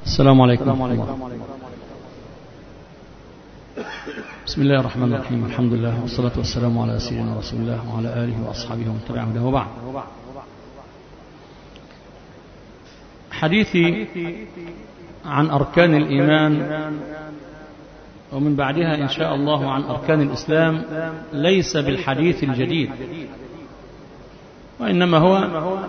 السلام عليكم ورحمة الله بسم الله الرحمن الرحيم الحمد لله والصلاة والسلام على سيدنا رسول الله وعلى آله وأصحابه ومن تبعهم له وبعد حديثي عن أركان الإيمان ومن بعدها إن شاء الله عن أركان الإسلام ليس بالحديث الجديد وإنما هو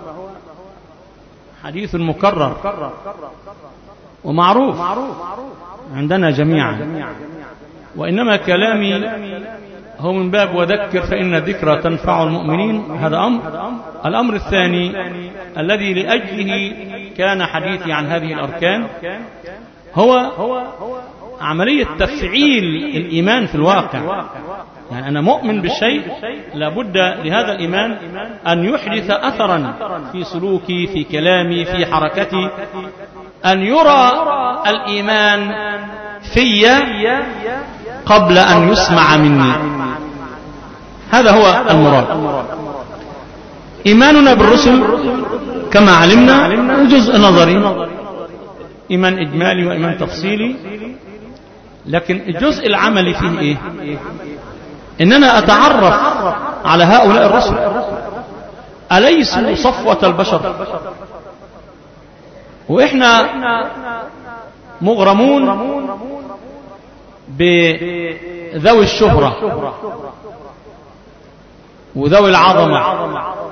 حديث مكرر ومعروف عندنا جميعا وإنما كلامي هو من باب وذكر فإن الذكرى تنفع المؤمنين هذا أمر الأمر الثاني الذي لأجله كان حديثي عن هذه الأركان هو عملية تفعيل الإيمان في الواقع يعني أنا مؤمن بالشيء لابد لهذا الإيمان أن يحدث أثرا في سلوكي في كلامي في حركتي أن يرى الإيمان في قبل أن يسمع مني هذا هو المراد إيماننا بالرسل كما علمنا جزء نظري إيمان إجمالي وإيمان تفصيلي لكن الجزء العملي فيه إيه إننا أتعرف على هؤلاء الرسل أليسوا صفوة البشر وإحنا مغرمون بذوي الشهرة وذوي العظمة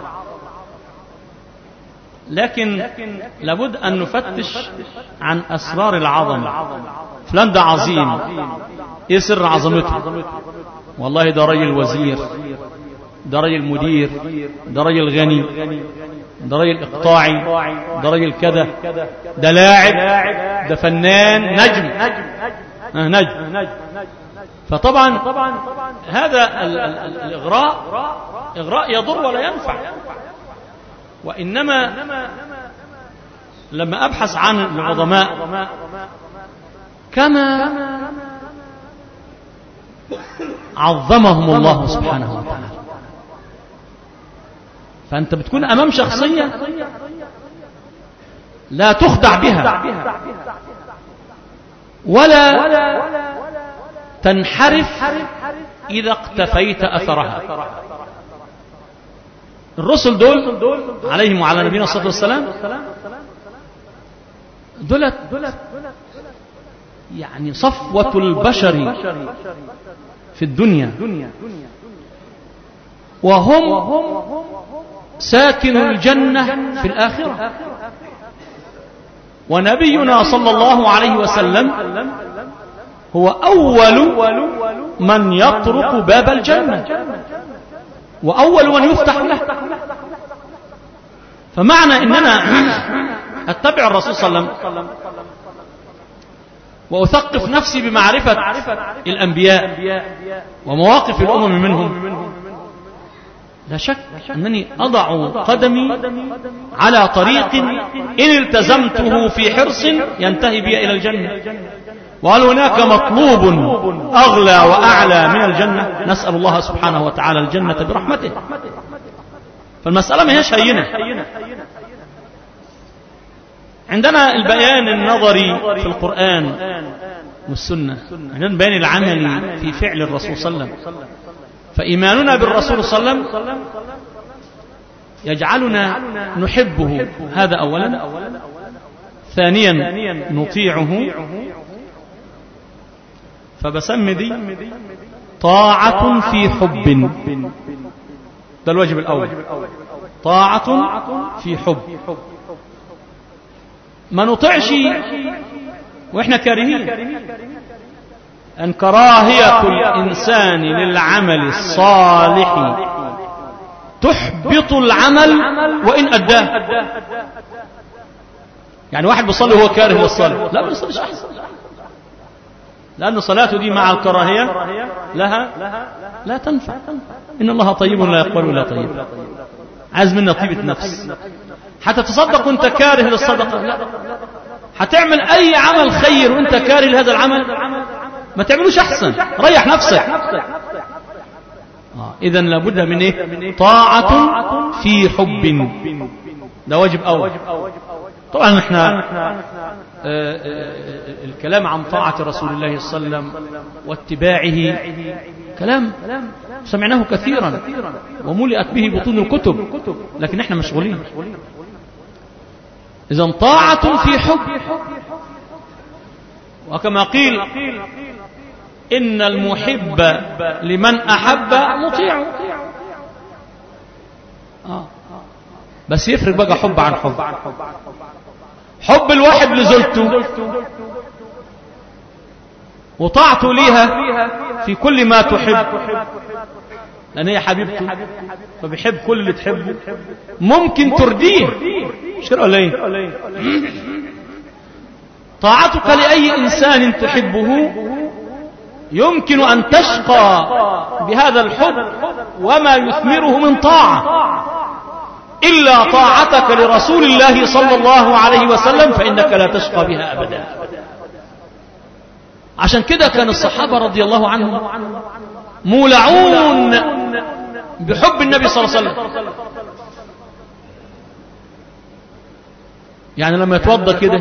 لكن لابد أن نفتش عن أسرار العظمة فلان ده عظيم ايه سر عظمته والله ده راجل وزير ده راجل مدير ده راجل غني ده راجل اقطاعي ده راجل كذا ده لاعب ده فنان نجم آه نجم فطبعا هذا الإغراء إغراء يضر ولا ينفع وإنما لما أبحث عن العظماء كما عظمهم الله سبحانه وتعالى فأنت بتكون أمام شخصية لا تخدع بها ولا تنحرف إذا اقتفيت أثرها الرسل دول عليهم وعلى نبينا الصلاة والسلام دولت يعني صفوة البشر في الدنيا وهم ساكن الجنة في الآخرة ونبينا صلى الله عليه وسلم هو أول من يطرق باب الجنة وأول من يفتح له فمعنى إننا أتبع الرسول صلى الله عليه وسلم وأثقف نفسي بمعرفة الأنبياء ومواقف الأمم منهم لا شك أنني أضع قدمي على طريق إن التزمته في حرص ينتهي بي إلى الجنة وهل هناك مطلوب أغلى وأعلى من الجنة نسأل الله سبحانه وتعالى الجنة برحمته فالمسألة ما هيش هينة عندنا البيان النظري في القرآن والسنة عندنا البيان العملي في فعل الرسول صلى الله عليه وسلم فإيماننا بالرسول صلى الله عليه وسلم يجعلنا نحبه هذا أولا ثانيا نطيعه فبسمي دي طاعة في حب ده الواجب الأول طاعة في حب ما نطيعش واحنا كارهين أن كراهية الإنسان للعمل الصالح تحبط العمل وإن أداه يعني واحد بيصلي وهو كاره للصلاة لا ما يصليش أحسن لأن صلاته دي مع الكراهية لها لا تنفع إن الله طيب لا يقبل إلا طيب عايز منا طيبة نفس حتى تصدق وانت كاره للصدقة لا هتعمل أي عمل خير وانت كاره لهذا العمل ما تعملوش أحسن ريح نفسك آه. إذا لابد من إيه طاعة في حب ده واجب أول طبعا احنا آه، آه، الكلام عن طاعة رسول الله صلى الله عليه وسلم واتباعه كلام سمعناه كثيرا وملئت به بطون الكتب لكن احنا مشغولين إذا طاعة في حب وكما قيل إن المحب لمن أحب مطيع آه. بس يفرق بقى حب عن حب حب الواحد لزوجته وطاعته ليها في كل ما تحب لأن هي حبيبته فبيحب كل اللي تحبه ممكن ترديه مش كده ولا ايه طاعتك لأي إنسان تحبه يمكن أن تشقى بهذا الحب وما يثمره من طاعة إلا طاعتك لرسول الله صلى الله عليه وسلم فإنك لا تشقى بها أبدا عشان كده كان الصحابة رضي الله عنهم مولعون بحب النبي صلى الله عليه وسلم يعني لما يتوضى كده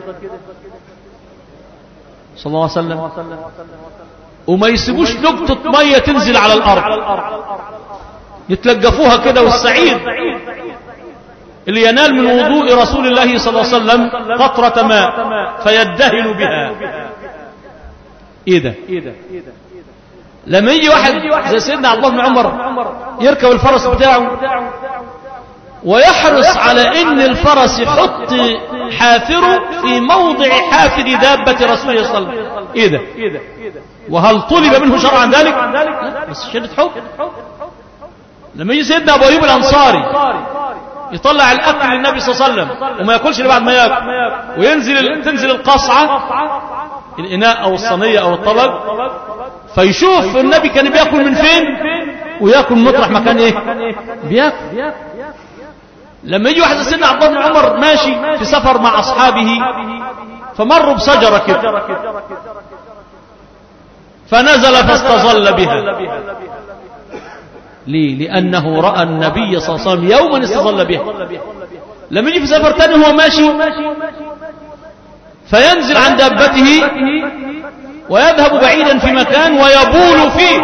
صلى الله عليه وسلم وما يسيبوش نقطة مية تنزل على الأرض يتلقفوها كده والسعيد اللي ينال من وضوء رسول الله صلى الله عليه وسلم قطرة ماء فيدهن بها ايه ده لما يجي واحد زي سيدنا عبد الله بن عمر يركب الفرس بتاعه ويحرص على ان الفرس يحط حافره في موضع حافر دابة رسول الله صلى الله عليه وسلم ايه ده وهل طلب منه شرعا ذلك لا بس شدة حب لما يجي سيدنا ابو ايوب الانصاري يطلع الاكل للنبي صلى الله عليه وسلم وما ياكلش الا بعد ما ياكل وينزل تنزل القصعه الاناء او الصينيه او الطبق فيشوف النبي كان بياكل من فين وياكل مطرح مكان ايه بياكل لما يجي واحد سيدنا عبد الله بن عمر ماشي في سفر مع اصحابه فمروا بشجره كده فنزل فاستظل بها ليه لأنه رأى النبي صلى الله عليه وسلم يوما استظل بها لما يجي في سفر تاني هو ماشي فينزل عن دابته ويذهب بعيدا في مكان ويبول فيه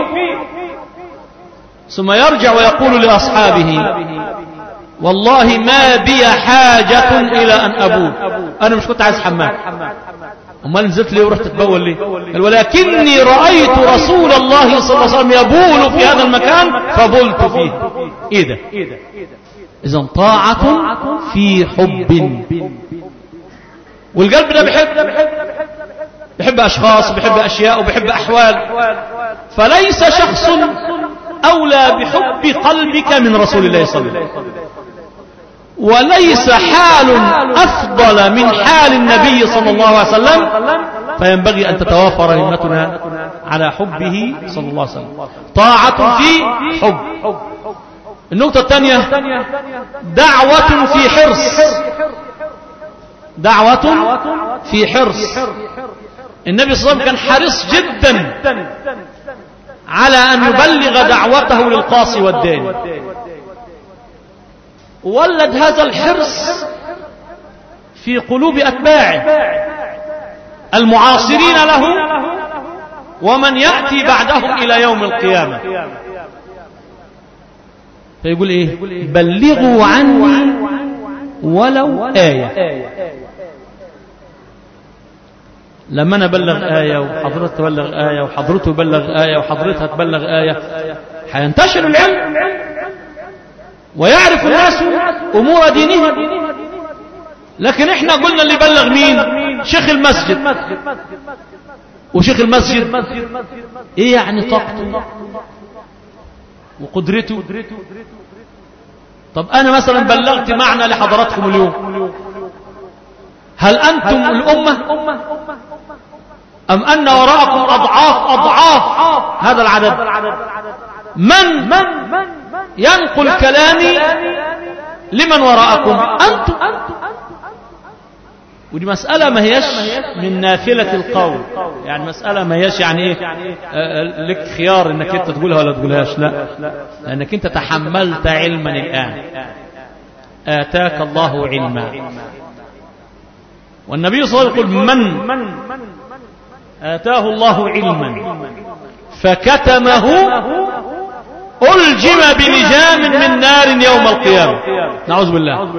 ثم يرجع ويقول لأصحابه والله ما بي حاجة إلى أن أبول أنا مش كنت عايز حمام امال نزلت ليه ورحت تتبول ليه قال ولكني رأيت رسول الله صلى الله عليه وسلم يبول في هذا المكان فبلت فيه ايه ده اذا طاعة في حب والقلب ده بيحب بيحب اشخاص بيحب اشياء وبيحب احوال فليس شخص اولى بحب قلبك من رسول الله صلى الله عليه وسلم وليس حال أفضل من حال النبي صلى الله عليه وسلم فينبغي أن تتوافر همتنا على حبه صلى الله عليه وسلم طاعة في حب النقطة الثانية دعوة في حرص دعوة في حرص النبي صلى الله عليه وسلم كان حريص جدا على أن يبلغ دعوته للقاصي والداني ولد هذا الحرص في قلوب أتباعه المعاصرين له ومن يأتي بعدهم إلى يوم القيامة فيقول إيه بلغوا عني ولو آية لما أنا أبلغ آية وحضرتك تبلغ آية وحضرته يبلغ آية وحضرتها تبلغ آية حينتشر العلم ويعرف الناس أمور دينهم لكن احنا قلنا اللي بلغ مين شيخ المسجد وشيخ المسجد ايه يعني طاقته وقدرته طب انا مثلا بلغت معنى لحضراتكم اليوم هل انتم الامة ام ان وراءكم اضعاف اضعاف هذا العدد من ينقل كلامي لمن وراءكم أنتم ودي مسألة ما هيش من نافلة القول يعني مسألة ما هيش يعني ايه لك خيار انك انت تقولها ولا تقولهاش لا لانك انت تحملت علما الان آتاك الله علما والنبي صلى الله عليه وسلم يقول من آتاه الله علما فكتمه ألجم بلجام من نار يوم القيامة نعوذ بالله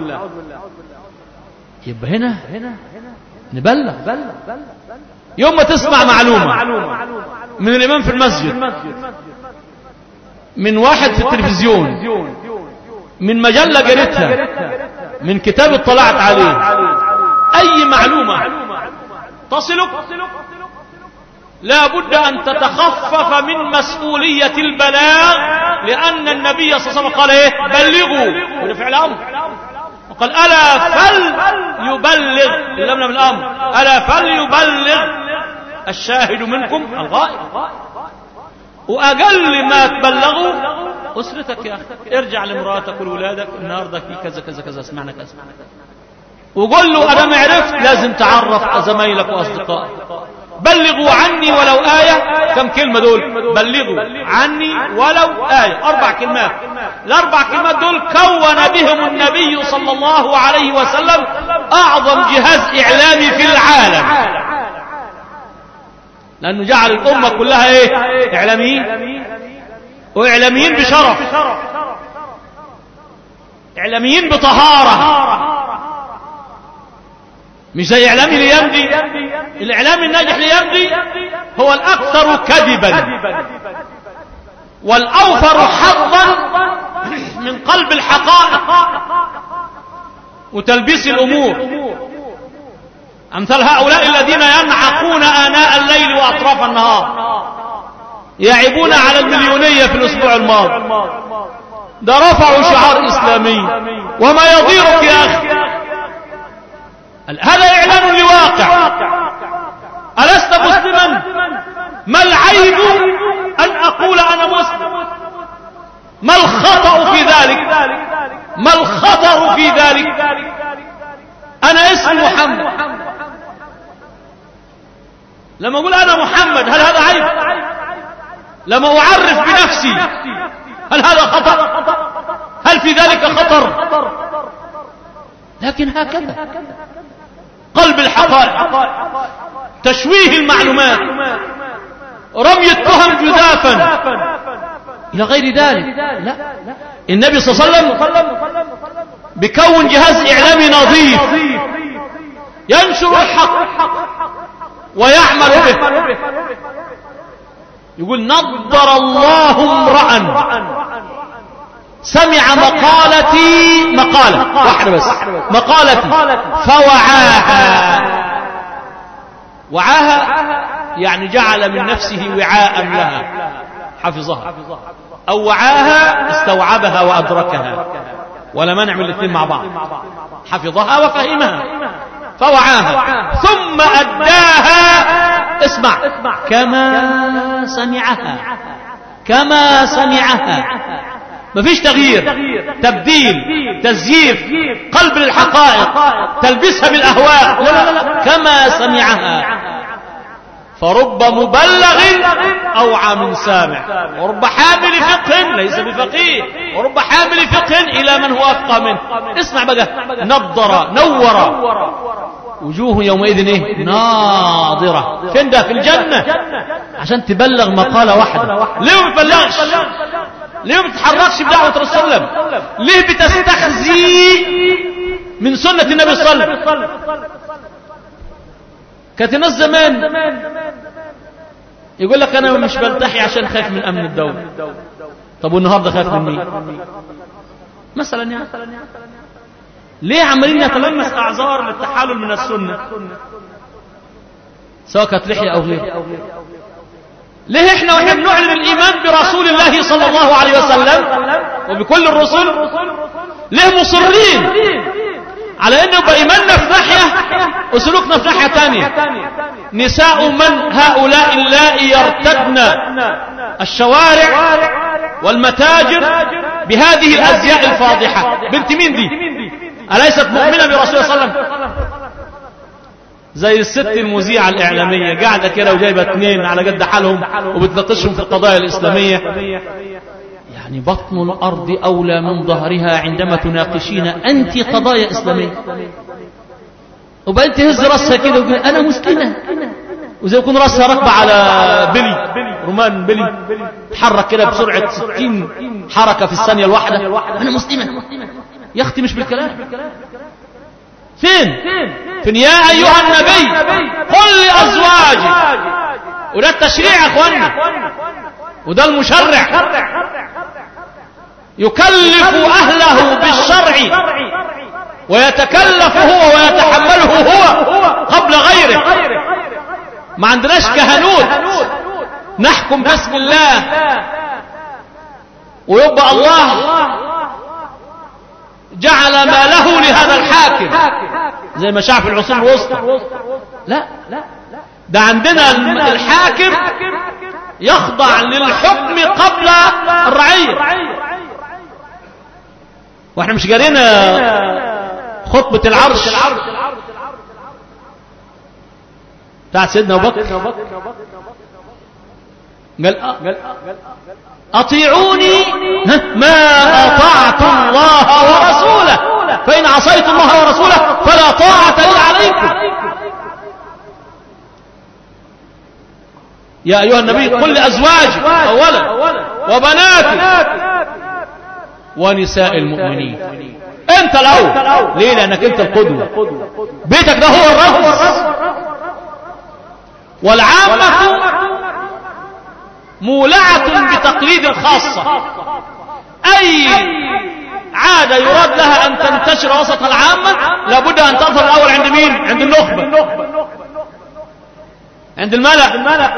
يبقى هنا نبلغ يوم ما تسمع معلومة من الإمام في المسجد من واحد في التلفزيون من مجلة قريتها من كتاب اطلعت عليه أي معلومة تصلك لا بد أن تتخفف من مسؤولية البلاغ لأن النبي صلى الله عليه وسلم قال إيه بلغوا هذا فعل أمر وقال ألا فل يبلغ لمنا من الأمر ألا فليبلغ الشاهد منكم الغائب وأقل ما تبلغوا أسرتك يا أخي ارجع لمراتك ولولادك النهاردة في كذا كذا كذا سمعنا كذا وقول له أنا ما عرفت لازم تعرف زمايلك وأصدقائك بلغوا عني ولو آية كم كلمة دول بلغوا عني ولو آية أربع كلمات الأربع كلمات دول كون بهم النبي صلى الله عليه وسلم أعظم جهاز إعلامي في العالم لأنه جعل الأمة كلها إيه إعلاميين وإعلاميين بشرف إعلاميين بطهارة مش زي إعلامي ليمضي الإعلام الناجح ليمضي هو الأكثر كذبا والأوفر حظا من قلب الحقائق وتلبيس الأمور أمثال هؤلاء الذين ينعقون آناء الليل وأطراف النهار يعبون على المليونية في الأسبوع الماضي ده رفعوا شعار إسلامي وما يضيرك يا أخي هذا إعلان لواقع ألست مسلما ما العيب أن أقول أنا مسلم ما الخطأ في ذلك ما الخطر في ذلك أنا اسم محمد لما أقول أنا محمد هل هذا عيب لما أعرف بنفسي هل هذا خطر هل في ذلك خطر لكن هكذا قلب الحقائق تشويه المعلومات رمي التهم جذافا إلى غير ذلك لا النبي صلى الله عليه وسلم بكون جهاز إعلامي نظيف ينشر الحق ويعمل به يقول نظر الله امرأ سمع مقالتي مقالة واحدة بس مقالتي فوعاها وعاها يعني جعل من نفسه وعاء لها حفظها أو وعاها استوعبها وأدركها ولا مانع من الاثنين مع بعض حفظها وفهمها فوعاها ثم أداها اسمع كما سمعها كما سمعها مفيش تغيير تبديل تزييف قلب للحقائق تلبسها بالأهواء لا لا لا كما سمعها فرب مبلغ أوعى من سامع ورب حامل فقه ليس بفقيه ورب حامل فقه إلى من هو أفقى منه اسمع بقى نضر نور وجوه يومئذ ايه ناظرة فين ده في الجنة عشان تبلغ مقالة واحدة ليه ما بتبلغش ليه ما بتتحركش بدعوة الرسول صلى الله عليه وسلم ليه بتستخزي من سنة النبي صلى الله عليه وسلم كانت الناس زمان يقول لك انا مش بلتحي عشان خايف من امن الدولة طب والنهاردة خايف من مين مثلا يعني ليه عمالين يتلمس اعذار للتحالل من السنة سواء كانت لحية او غير ليه احنا واحنا بنعلن الايمان برسول الله صلى الله عليه وسلم وبكل الرسل ليه مصرين على انه يبقى ايماننا في ناحية وسلوكنا في ناحية تانية نساء من هؤلاء اللائي يرتدن الشوارع والمتاجر بهذه الازياء الفاضحة بنت مين دي أليست مؤمنة برسول الله صلى الله عليه وسلم زي الست المذيعة الإعلامية قاعدة كده وجايبة اثنين على قد حالهم وبتناقشهم في القضايا الإسلامية يعني بطن الأرض أولى من ظهرها عندما تناقشين أنت قضايا إسلامية وبعدين تهز راسها كده وتقول انا مسلمه وزي يكون راسها راكبه على بلي رومان بلي تحرك كده بسرعه 60 حركه في الثانيه الواحده انا مسلمه يا اختي مش بالكلام فين فين يا ايها النبي قل لازواجك وده التشريع يا اخوانا وده المشرع يكلف اهله بالشرع ويتكلف هو ويتحمله هو قبل غيره ما عندناش كهنوت نحكم باسم الله ويبقى الله جعل ما له لهذا الحاكم زي ما شاع في العصور الوسطى لا ده عندنا الحاكم يخضع للحكم قبل الرعية واحنا مش قارينا خطبة العرش بتاعت سيدنا ابو بكر قال اطيعوني ما اطعت الله ورسوله فان عصيت الله ورسوله فلا طاعه لي عليكم يا ايها النبي قل لازواجك اولا وبناتك ونساء المؤمنين انت الاول ليه لانك انت القدوه بيتك ده هو الرمز والعامة مولعة بتقليد خاصة أي عادة يراد لها أن تنتشر وسط العامة لابد أن تظهر الأول عند مين عند النخبة عند الملأ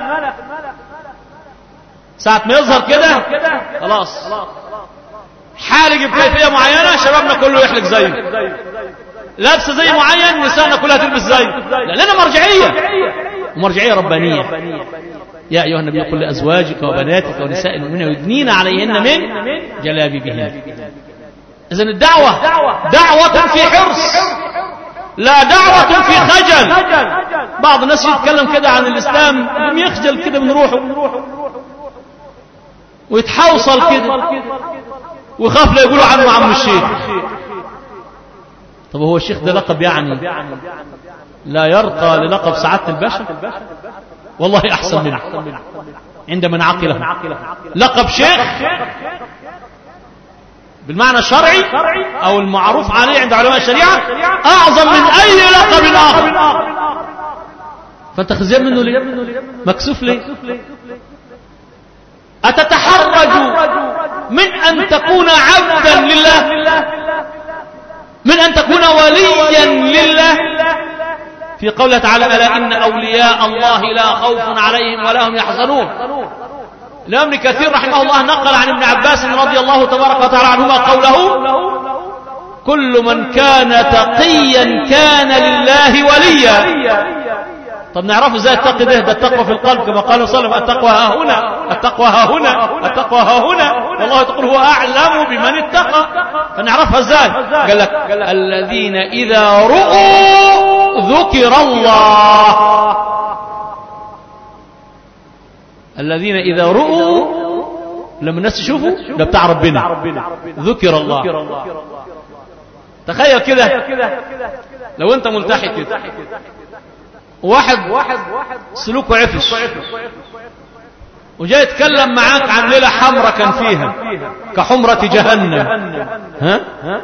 ساعة ما يظهر كده خلاص حالق بكيفية معينة شبابنا كله يحلق زيه لابسه زي معين نسائنا كلها تلبس زي لأننا مرجعية ومرجعية ربانية يا أيها النبي قل لأزواجك وبناتك ونساء المؤمنين يدنين عليهن من جلابيبهن إذن الدعوة دعوة في حرص لا دعوة في خجل بعض الناس يتكلم كده عن الإسلام يخجل كده من روحه ويتحوصل كده ويخاف لا يقولوا عنه عم الشيخ طب هو الشيخ ده لقب يعني لا يرقى للقب سعادة البشر والله أحسن منه عند من عقله لقب شيخ بالمعنى الشرعي أو المعروف عليه عند علماء الشريعة أعظم من أي لقب آخر فأنت خزيان منه ليه مكسوف ليه أتتحرج من أن تكون عبدا لله من أن تكون وليا لله في قوله تعالى ألا إن أولياء الله لا خوف عليهم ولا هم يحزنون الإمام كثير رحمه الله نقل عن ابن عباس رضي الله تبارك وتعالى عنهما قوله كل من كان تقيا كان لله وليا طب نعرفه ازاي التقي ده ده التقوى في القلب كما قال صلى الله عليه وسلم التقوى ها هنا التقوى ها هنا التقوى ها هنا والله تقول هو اعلم بمن اتقى فنعرفها ازاي قال لك الذين اذا رؤوا ذكر الله الذين اذا رؤوا لما الناس يشوفوا ده بتاع ربنا ذكر الله تخيل كده لو انت ملتحي كده واحد سلوكه عفش وجاي يتكلم معاك عن ليلة حمرة كان فيها كحمرة جهنم ها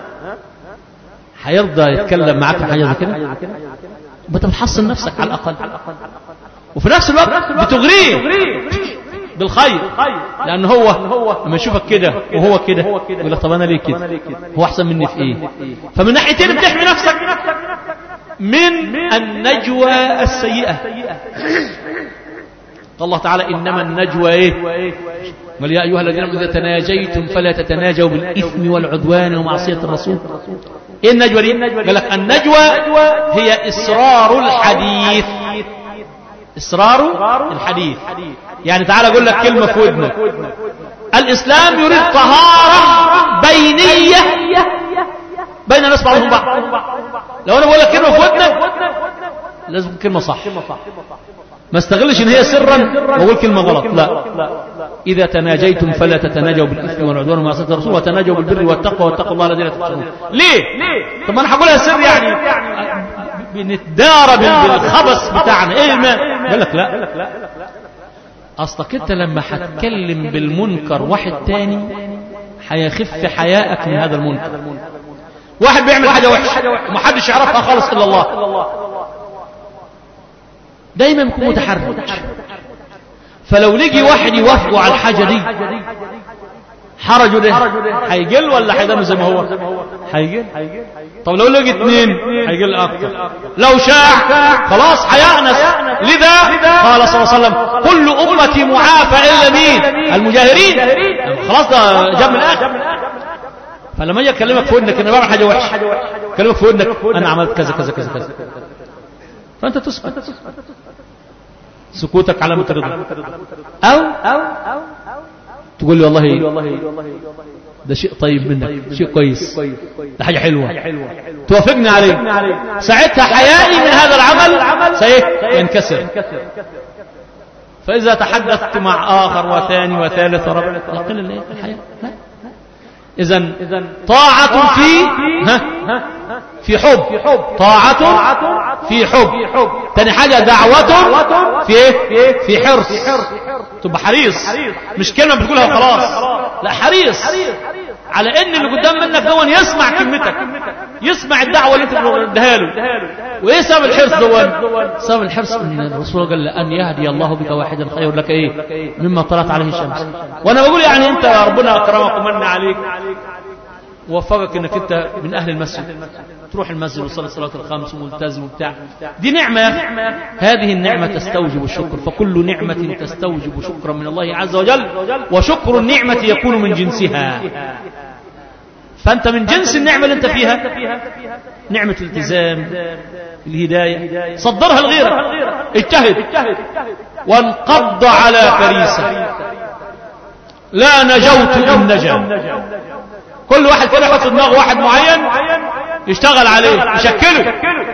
هيرضى يتكلم معاك في حاجة زي كده انت بتحصن نفسك على الأقل وفي نفس الوقت بتغريه بالخير لأن هو لما يشوفك كده وهو كده يقول لك طب أنا ليه كده هو أحسن مني في إيه فمن ناحيتين بتحمي نفسك من النجوى السيئة قال الله تعالى إنما النجوى إيه قال يا أيها الذين إذا تناجيتم فلا تتناجوا بالإثم والعدوان ومعصية الرسول إيه النجوى دي قال لك النجوى هي إسرار الحديث إسرار الحديث يعني تعالى أقول لك كلمة في ودنك الإسلام يريد طهارة بينية بين الناس بعضهم بعض لو أنا بقول لك كلمة في ودنك لازم كلمة صح ما استغلش ان هي سرا واقول كلمة غلط لا إذا تناجيتم فلا تتناجوا بالإثم والعدوان ومعصية الرسول وتناجوا بالبر والتقوى واتقوا الله الذين تخشون ليه طب ما انا هقولها سر يعني بنتدارى بالخبث بتاعنا ايه ما قال لك لا اصلك انت لما هتكلم بالمنكر واحد تاني هيخف حياءك من هذا المنكر واحد بيعمل حاجة وحشة ومحدش يعرفها خالص إلا الله دايما يكون متحرج فلو لقي واحد يوافقه على الحاجة دي حرجه ده هيقل ولا هيدم زي ما هو هيقل طب لو لقي اثنين هيقل اكتر لو شاع خلاص هيأنس لذا قال صلى الله عليه وسلم كل امتي معافى الا مين المجاهرين خلاص ده جاب من الاخر فلما يجي اكلمك في ودنك انا بعمل حاجه وحشه اكلمك في ودنك انا عملت كذا كذا كذا كذا فانت تسكت سكوتك علامه رضا او تقول لي والله ده شيء طيب منك شيء كويس ده حاجه حلوه توافقني عليه ساعتها حيائي من هذا العمل سينكسر فاذا تحدثت مع اخر وثاني وثالث ورابع يقل الحياه لا إذا طاعة في ها في حب طاعة في حب تاني حاجة دعوة في ايه في حرص تبقى حريص مش كلمة بتقولها وخلاص لا حريص على ان اللي قدام منك دون يسمع كلمتك يسمع الدعوة اللي انت بتديها له وايه سبب الحرص دون سبب الحرص ان الرسول قال ان يهدي الله بك واحدا خير لك ايه مما طلعت عليه الشمس وانا بقول يعني انت ربنا اكرمك ومن عليك ووفقك انك انت من اهل المسجد تروح المسجد وتصلي صلاه الخمس وملتزم وبتاع دي نعمه يا اخي هذه النعمه تستوجب الشكر فكل نعمه تستوجب شكرا من الله عز وجل وشكر النعمه يكون من جنسها فانت من جنس النعمه اللي انت فيها نعمه الالتزام الهدايه صدرها لغيرك اجتهد وانقض على فريسه لا نجوت ان نجا كل واحد كده يحط في دماغه واحد معين يشتغل عليه يشكله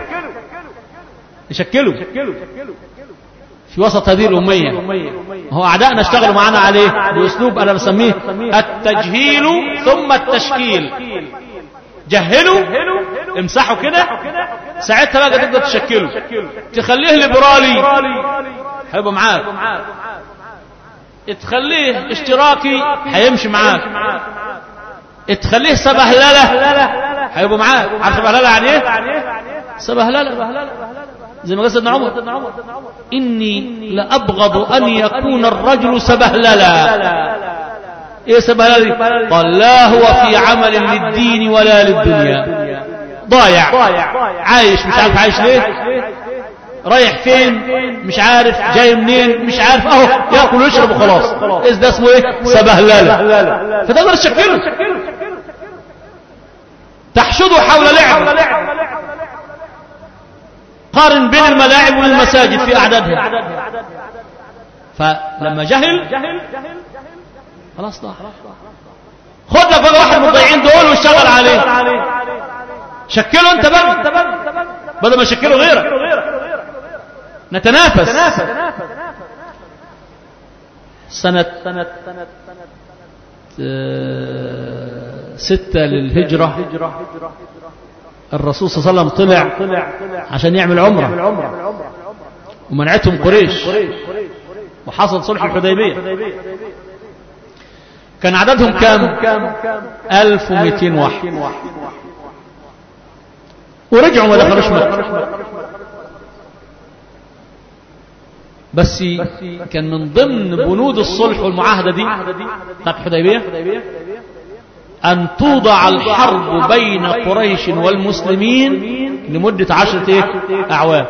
يشكله في وسط هذه الأمية هو أعدائنا اشتغلوا معنا عليه بأسلوب أنا بسميه التجهيل ثم التشكيل جهله امسحه كده ساعتها بقى تقدر تشكله تخليه ليبرالي هيبقى معاك تخليه اشتراكي هيمشي معاك تخليه سبهلله هيبقوا معاك عارف سبهلله يعني ايه سبهلله زي ما قال سيدنا عمر اني لابغض ان يكون الرجل سبهللا ايه سبهلله قال لا هو في عمل للدين ولا للدنيا ضايع عايش مش عارف عايش ليه رايح فين مش عارف جاي منين مش عارف اهو ياكل ويشرب وخلاص اذا ده اسمه ايه سبهلله فتقدر تشكله تحشده حول لعب قارن بين الملاعب والمساجد في أعدادها فلما جهل خلاص ضاع خد لك بقى واحد من الضيعين دول واشتغل عليه شكله انت بقى بدل ما شكله غيرك نتنافس سنة ستة للهجرة الرسول صلى الله عليه وسلم طلع عشان يعمل عمرة ومنعتهم قريش وحصل صلح الحديبية كان عددهم كام 1200 واحد ورجعوا ما دخلوش مكة بس كان من ضمن بنود الصلح والمعاهدة دي بتاعت الحديبية أن توضع الحرب بين قريش والمسلمين لمدة عشرة إيه؟ أعوام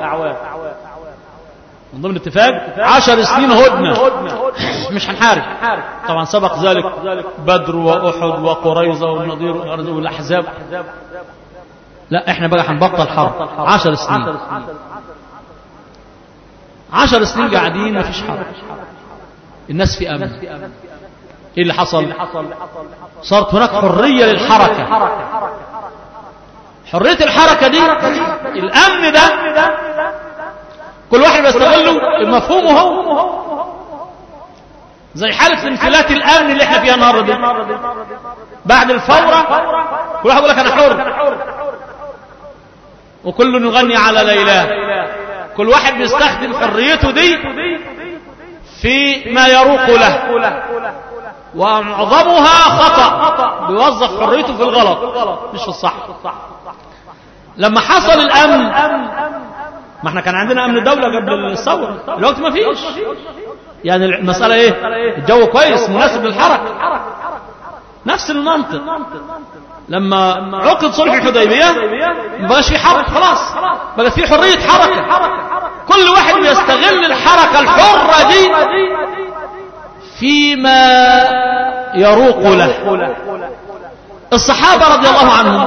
من ضمن اتفاق عشر سنين هدنة مش هنحارب طبعا سبق ذلك بدر وأحد وقريظة والنضير والأحزاب لا احنا بقى هنبطل حرب عشر سنين عشر سنين قاعدين ما فيش حرب الناس في أمن ايه اللي حصل صارت هناك حرية للحركة حرية الحركة دي الأمن ده كل واحد بيستغله مفهومه هو زي حالة انفلات الأمن اللي احنا فيها النهارده دي بعد الفورة كل واحد يقول لك أنا حر وكل يغني على ليلى كل واحد بيستخدم حريته دي في ما يروق له ومعظمها خطأ بيوظف حريته في الغلط مش في الصح لما حصل الأمن ما احنا كان عندنا أمن الدولة قبل الثورة الوقت ما فيش يعني المسألة ايه الجو كويس مناسب للحركة نفس المنطق لما عقد صلح الحديبية ما بقاش في حركة خلاص بقت في حرية حركة كل واحد بيستغل الحركة الحرة دي فيما يروق له الصحابة رضي الله عنهم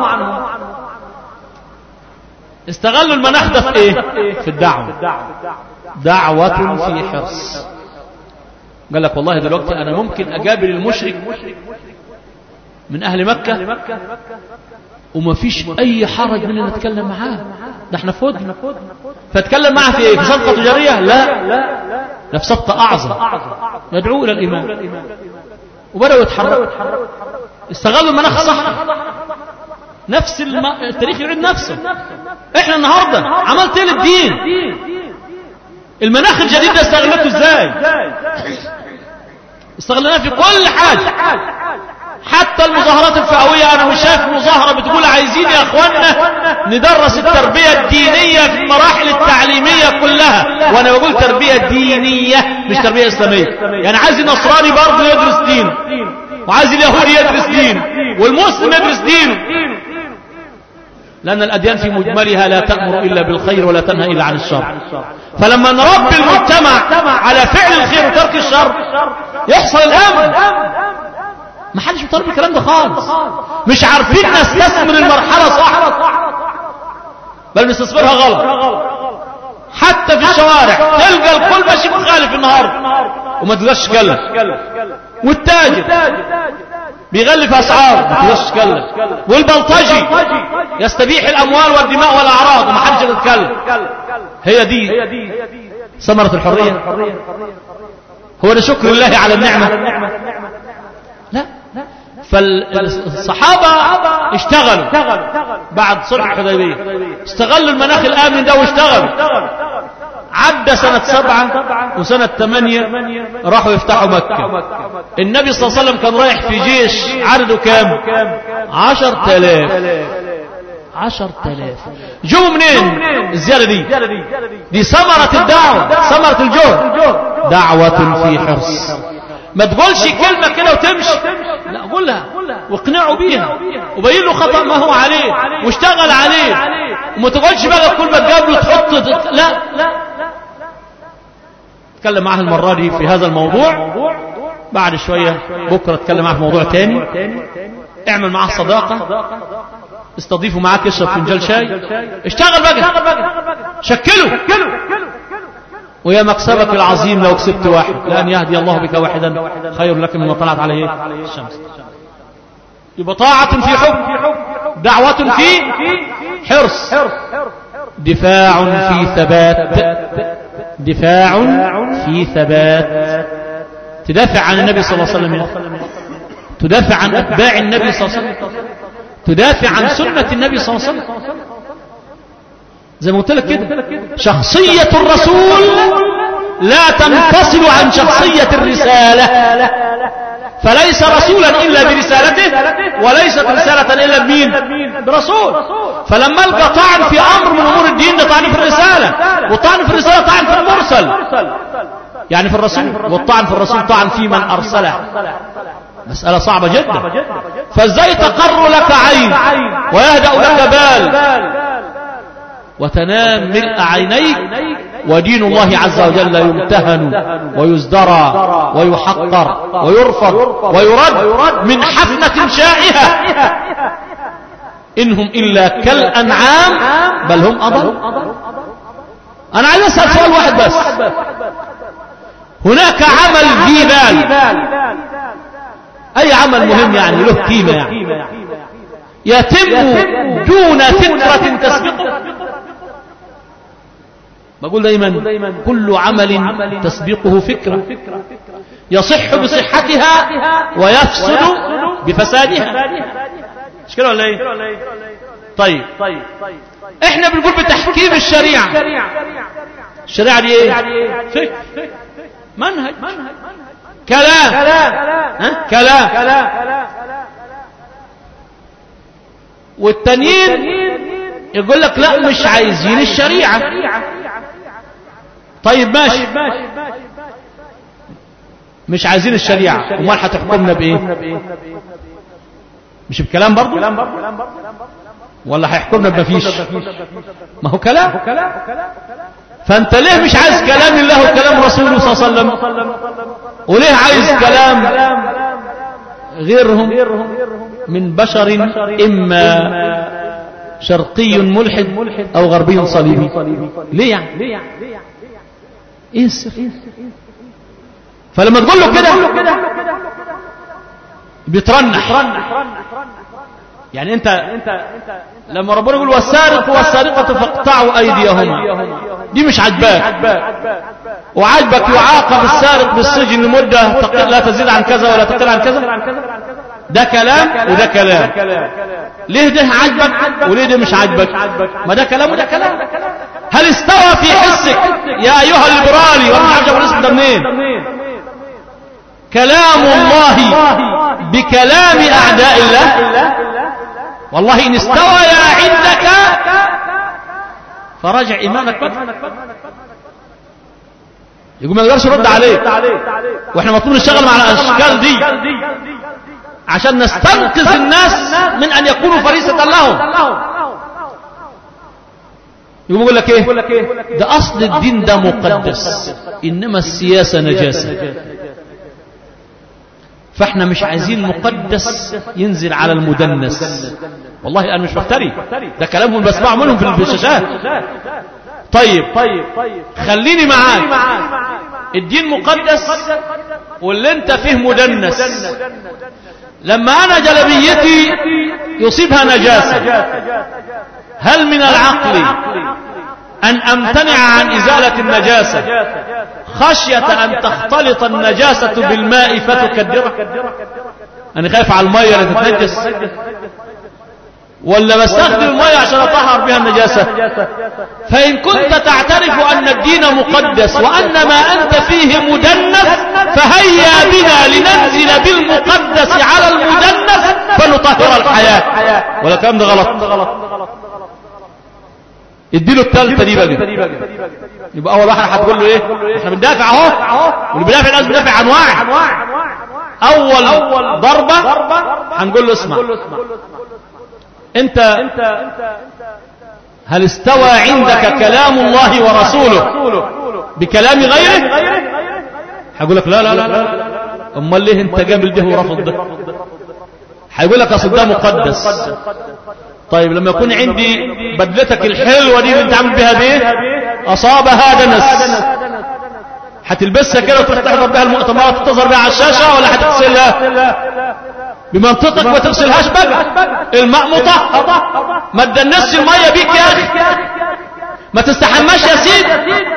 استغلوا المناخ ده في ايه في الدعوة دعوة في حرص قال لك والله دلوقتي انا ممكن اقابل المشرك من اهل مكة وما فيش اي حرج من ان اتكلم معاه ده احنا فوق فاتكلم معاه في ايه في صفقة تجارية لا ده في صفقة اعظم يدعو الى الايمان وبدأوا يتحركوا استغلوا المناخ صح نفس الم... التاريخ يعيد نفسه احنا النهاردة عملت ايه للدين المناخ الجديد ده استغلته ازاي استغلناه في كل حاجة حتى المظاهرات الفئوية انا مش شايف مظاهرة بتقول عايزين يا اخوانا ندرس التربية الدينية في المراحل التعليمية كلها وانا بقول تربية دينية مش تربية اسلامية يعني عايز النصراني برضه يدرس دين وعايز اليهودي يدرس دين والمسلم يدرس دين لأن الأديان في مجملها لا تأمر إلا بالخير ولا تنهى إلا عن الشر فلما نربي المجتمع على فعل الخير وترك الشر يحصل الأمن ما حدش بيطالب الكلام ده خالص مش عارفين نستثمر المرحلة صح بل نستثمرها غلط حتى في الشوارع تلقى الكل ماشي مخالف النهارده وما تقدرش تتكلم والتاجر بيغلف اسعار ما تقدرش تتكلم والبلطجي يستبيح الاموال والدماء والاعراض وما حدش يتكلم هي دي ثمرة الحرية هو ده شكر الله على النعمة لا فالصحابة اشتغلوا بعد صلح الحديبية استغلوا المناخ الآمن ده واشتغلوا عدى سنة سبعة وسنة ثمانية راحوا يفتحوا مكة النبي صلى الله عليه وسلم كان رايح في جيش عدده كام عشر تلاف عشر تلاف جو منين الزيادة دي دي ثمرة الدعوة ثمرة الجهد دعوة في حرص ما تقولش كلمة كده وتمشي لا قولها واقنعوا بيها وبين له خطأ ما هو عليه واشتغل عليه وما تقولش بقى كل ما تقابله تحط لا اتكلم معاه المرة دي في هذا الموضوع بعد شوية بكرة اتكلم معاه في موضوع تاني اعمل معاه صداقة استضيفه معاك يشرب فنجان شاي اشتغل بقى شكله ويا مكسبك العظيم لو كسبت واحد لأن يهدي الله بك واحدا خير لك مما طلعت عليه الشمس يبقى طاعة في حب دعوة في حرص دفاع في ثبات دفاع في ثبات تدافع عن النبي صلى الله عليه وسلم تدافع عن أتباع النبي صلى الله عليه وسلم تدافع عن سنة النبي صلى الله عليه وسلم زي ما قلت لك كده شخصية الرسول لا تنفصل عن شخصية الرسالة فليس رسولا إلا برسالته وليست رسالة إلا بمين برسول فلما القى طعن في أمر من أمور الدين ده طعن في الرسالة والطعن في الرسالة طعن في المرسل يعني في الرسول والطعن في الرسول طعن في من أرسله مسألة صعبة جدا فازاي تقر لك عين ويهدأ لك بال وتنام ملء عينيك ودين الله عز وجل يمتهن ويزدرى ويحقر ويرفض ويرد من حفنة شائهة إنهم إلا كالأنعام بل هم أضل أنا عايز أسأل سؤال واحد بس هناك عمل ذي بال أي عمل مهم يعني له قيمة يعني يتم دون فكرة تسبقه بقول دايما كل عمل تسبقه فكرة يصح بصحتها ويفسد بفسادها مش كده ولا ايه طيب احنا بنقول بتحكيم الشريعة الشريعة دي ايه فكر منهج كلام ها؟ كلام والتانيين يقول لك لا مش عايزين الشريعة طيب ماشي مش عايزين الشريعة امال هتحكمنا بايه مش بكلام برضو ولا هيحكمنا بمفيش ما هو كلام فانت ليه مش عايز كلام الله وكلام رسوله صلى الله عليه وسلم وليه عايز كلام غيرهم من بشر اما شرقي ملحد او غربي صليبي ليه يعني ايه السر فلما تقول له كده بيترنح يعني انت لما ربنا يقول والسارق والسارقة فاقطعوا ايديهما دي مش عجباك وعجبك يعاقب السارق بالسجن لمدة لا تزيد عن كذا ولا تقل عن كذا ده كلام وده كلام ليه ده عجبك وليه ده مش عجبك ما ده كلام وده كلام هل استوى في حسك يا ايها الليبرالي ولا عارف الاسم ده منين كلام الله بكلام اعداء الله والله ان استوى عندك فراجع ايمانك بقى يقول ما نقدرش نرد عليه واحنا مطلوب نشتغل مع الاشكال دي عشان نستنقذ الناس من ان يكونوا فريسة لهم يقوم يقول لك ايه ده اصل الدين ده مقدس انما السياسة نجاسة فاحنا مش عايزين مقدس ينزل على المدنس والله انا مش بفتري ده كلامهم بسمعه منهم في الشاشات طيب خليني معاك الدين مقدس واللي انت فيه مدنس لما انا جلبيتي يصيبها نجاسة هل من العقل ان امتنع عن ازالة النجاسة خشية ان تختلط النجاسة بالماء فتكدره انا خايف على المية اللي تتنجس ولا بستخدم المية عشان اطهر بها النجاسة فان كنت تعترف ان الدين مقدس وان ما انت فيه مدنس فهيا بنا لننزل بالمقدس على المدنس فنطهر الحياة ولا كلام ده غلط اديله الثالثه دي بقى يبقى اول واحد هتقول له ايه احنا بندافع اهو واللي بيدافع لازم يدافع عن واحد اول ضربه هنقول له اسمع انت هل استوى عندك كلام الله ورسوله بكلام غيره هيقول لك لا لا لا لا امال ليه انت قابل ده ورفض ده هيقول لك اصل ده مقدس طيب لما يكون عندي بدلتك الحلوة دي اللي انت عامل بها دي اصابها دنس هتلبسها كده وتروح تحضر بها المؤتمرات تظهر بها على الشاشة ولا هتغسلها بمنطقك ما تغسلهاش بقى الماء مطهر ما تدنسش المية بيك يا اخي ما تستحماش يا سيدي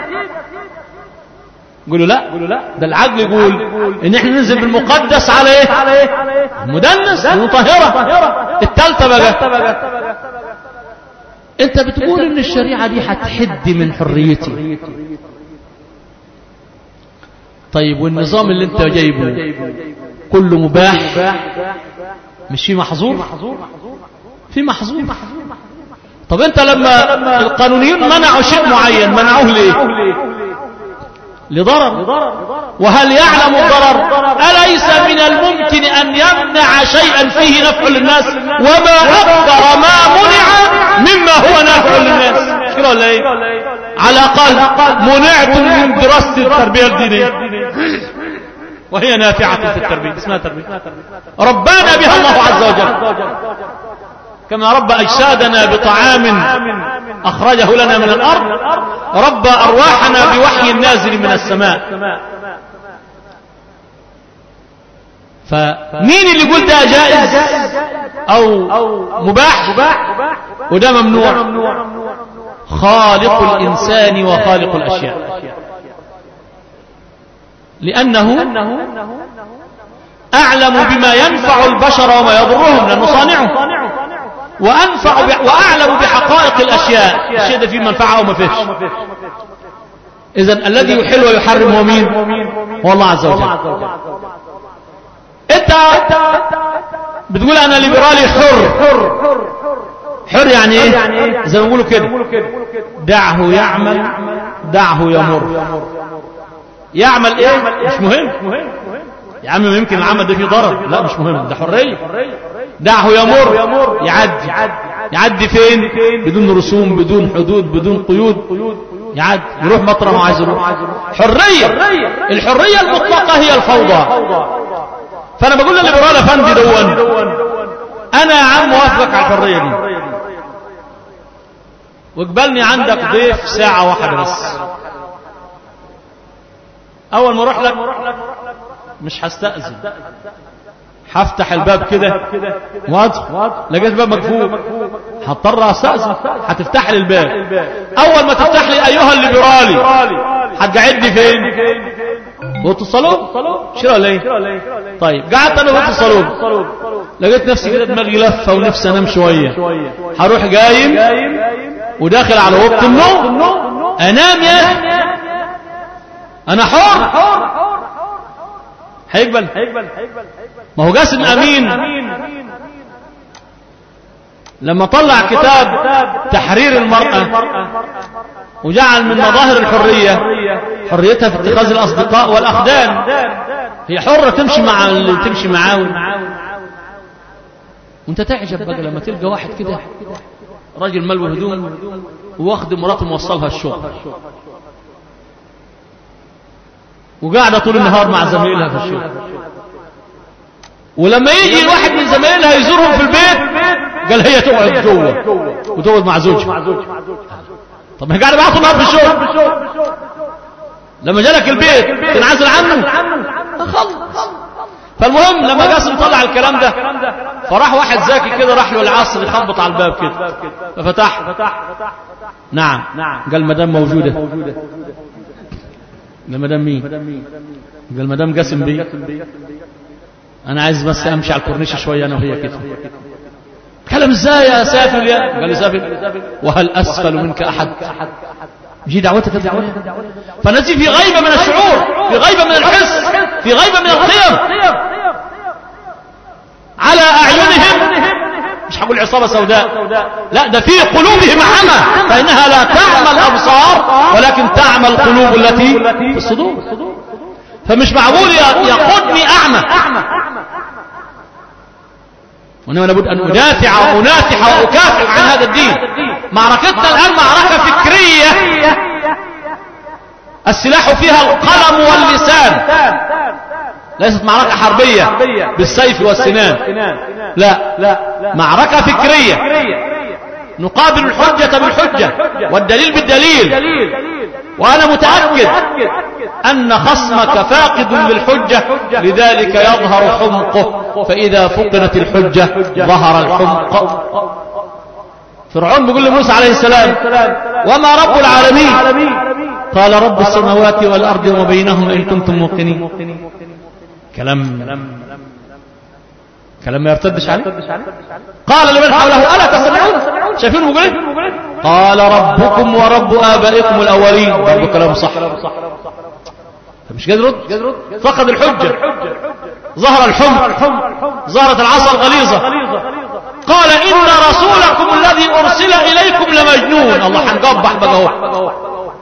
يقولوا لا ده العقل يقول ان احنا ننزل بالمقدس على ايه مدنس مطهرة التالتة بقى انت بتقول ان الشريعة دي هتحد من حريتي طيب والنظام اللي انت جايبه كله مباح مش في محظور في محظور طب انت لما القانونيون منعوا شيء معين منعوه ليه لضرر وهل يعلم الضرر أليس من الممكن أن يمنع شيئا فيه نفع للناس وما أكثر ما منع مما هو نافع للناس كده ولا ايه على الأقل منعت من دراسة التربية الدينية وهي نافعة في التربية اسمها تربية ربانا بها الله عز وجل كما رب أجسادنا بطعام أخرجه لنا من الأرض رب أرواحنا بوحي النازل من السماء فمين اللي يقول ده جائز أو مباح وده ممنوع خالق الإنسان وخالق الأشياء لأنه أعلم بما ينفع البشر وما يضرهم لأنه صانعه وأنفع ب... وأعلم بحقائق الأشياء الشيء ده فيه منفعة أو ما فيش إذا الذي يحل ويحرم هو مين هو الله عز وجل أنت بتقول أنا ليبرالي حر حر يعني إيه زي ما بيقولوا كده دعه يعمل دعه يمر يعمل إيه مش مهم يا عم يمكن العمل ده فيه ضرر لا مش مهم ده حرية دعه يمر يعدي يعدي فين بدون رسوم بدون حدود بدون قيود يعدي يروح مطرح ما عايز يروح حرية الحرية المطلقة هي الفوضى فانا بقول للليبرال افندي دون انا يا عم موافقك على الحرية دي واقبلني عندك ضيف ساعة واحدة بس اول ما اروح لك مش هستأذن هفتح الباب كده واضح لقيت الباب مقفول هضطر استأذن هتفتح لي الباب اول ما تفتح لي ايها الليبرالي هتقعدني فين اوضه الصالون شنو ولا ايه طيب قعدت انا في اوضه الصالون لقيت نفسي كده دماغي لفه ونفسي انام شويه هروح قايم وداخل على اوضه النوم انام يا اخي انا حر هيقبل ما هو جاسم امين لما طلع كتاب تحرير المرأة وجعل من مظاهر الحرية حريتها في اتخاذ الأصدقاء والأخدان هي حرة تمشي مع اللي تمشي معاه وانت تعجب بقى لما تلقى واحد كده راجل ملو هدوم واخد مراته موصلها الشغل وقاعدة طول النهار مع زميلها في الشغل ولما يجي واحد من زمايلها يزورهم في البيت قال هي تقعد جوه وتقعد مع زوجها طب ما هي قاعده معاه طول النهار في الشغل لما جالك البيت تنعزل عنه خلص فالمهم لما قاسم طلع الكلام ده فراح واحد ذكي كده راح له العصر يخبط على الباب كده ففتح نعم قال مدام موجوده قال مدام مين قال مدام قاسم بيه انا عايز بس امشي على الكورنيش شويه انا وهي كده كلام ازاي يا سافل يا قال لي سافل وهل اسفل منك احد جي دعوتك دعوتك فنزي في غيبه من الشعور في غيبه من الحس في غيبه من القيم على اعينهم مش هقول عصابه سوداء لا ده في قلوبهم عمى فانها لا تعمى الابصار ولكن تعمى القلوب التي في الصدور فمش معقول يقودني اعمى وانما لابد ان ادافع وانافح واكافح عن هذا الدين معركتنا الان معركه فكريه السلاح فيها القلم واللسان ليست معركه حربيه بالسيف والسنان لا معركه فكريه نقابل الحجه بالحجه والدليل بالدليل وانا متاكد أن خصمك فاقد للحجة لذلك يظهر حمقه فإذا فقدت الحجة ظهر الحمق فرعون بيقول لموسى عليه السلام وما رب العالمين قال رب السماوات والأرض وما بينهما إن كنتم موقنين كلام كلام ما يرتدش عليه قال لمن حوله ألا تستمعون شايفين بيقول ايه قال ربكم ورب آبائكم الأولين برضو كلام صح مش قادر يرد فقد الحجة ظهر الحمر ظهرت العصا الغليظة قال إن رسولكم الذي أرسل إليكم لمجنون الله هنقبح بقى اهو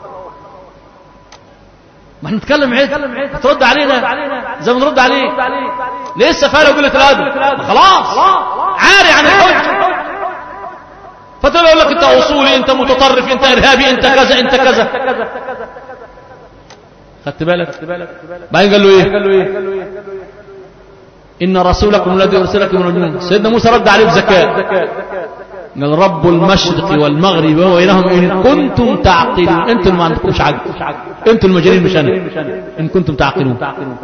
ما احنا نتكلم عيد ترد علينا زي ما نرد عليه ليه السفالة وقلة الأدب خلاص عاري عن الحج فتقول لك انت اصولي انت متطرف انت ارهابي انت كذا انت كذا خدت بالك بعدين قال له ايه ان رسولكم الذي ارسلكم من المجنون سيدنا موسى رد عليه بزكاة قال رب المشرق والمغرب وبينهم ان كنتم تعقلون انتم ما عندكمش عقل انتم المجانين مش انا ان كنتم تعقلون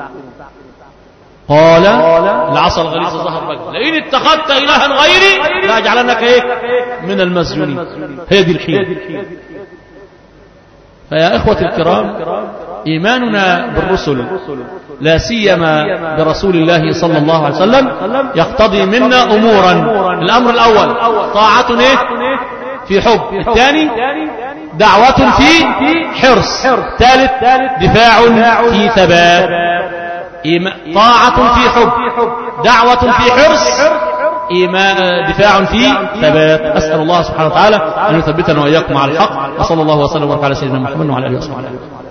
قال العصا الغليظه ظهر بقى لئن اتخذت الها غيري لاجعلنك ايه من المسجونين هي دي الحيله فيا اخوه الكرام إيماننا بالرسل لا سيما برسول الله صلى الله عليه وسلم يقتضي منا أمورا الأمر الأول طاعة إيه؟ في حب الثاني دعوة في حرص ثالث دفاع في ثبات طاعة في حب دعوة في حرص إيمان دفاع في ثبات أسأل الله سبحانه وتعالى أن يثبتنا وإياكم على الحق وصلى الله وسلم وبارك على سيدنا محمد وعلى آله وصحبه